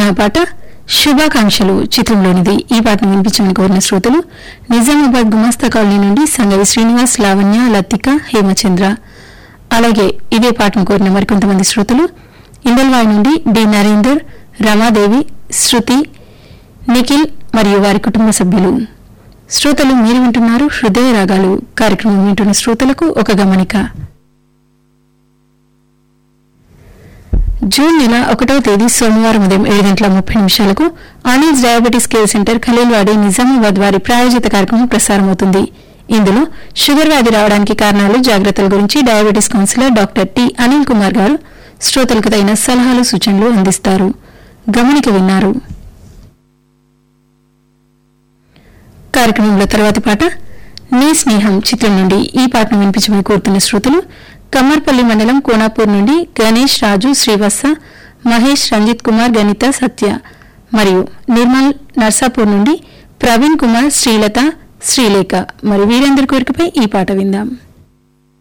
విన్న పాట శుభాకాంక్షలు చిత్రంలోనిది ఈ పాటను వినిపించమని కోరిన శ్రోతలు నిజామాబాద్ గుమాస్తా కాలనీ నుండి సంగవి శ్రీనివాస్ లావణ్య లతిక హేమచంద్ర అలాగే ఇదే పాటను కోరిన మరికొంతమంది శ్రోతలు ఇందల్వాయి నుండి డి నరేందర్ రమాదేవి శృతి నిఖిల్ మరియు వారి కుటుంబ సభ్యులు శ్రోతలు మీరు వింటున్నారు హృదయ రాగాలు కార్యక్రమం వింటున్న శ్రోతలకు ఒక గమనిక జూన్ నెల ఒకటవ తేదీ సోమవారం ఉదయం ఏడు గంటల ముప్పై నిమిషాలకు Anil's diabetes care centre Khaleelwadi Nizamabad వారి ప్రాయోజిత కార్యక్రమం ప్రసారమవుతుంది ఇందులో షుగర్ వ్యాధి రావడానికి కారణాలు జాగ్రత్తల గురించి diabetes counsellor doctor T Anil Kumar గారు శ్రోతలకు తగిన సలహాలు సూచనలు అందిస్తారు గమనిక విన్నారు కార్యక్రమంలో తర్వాతి పాట నీ స్నేహం చిత్రం నుండి ఈ పాటను వినిపించమని కోరుతున్న శ్రోతలు కమ్మర్పల్లి మండలం కోనాపూర్ నుండి గణేష్ రాజు శ్రీవత్స మహేష్ రంజిత్ కుమార్ గణిత సత్య మరియు నిర్మల్ నర్సాపూర్ నుండి ప్రవీణ్ కుమార్ శ్రీలత శ్రీలేఖ మరి వీరందరి కోరికపై ఈ పాట విందాం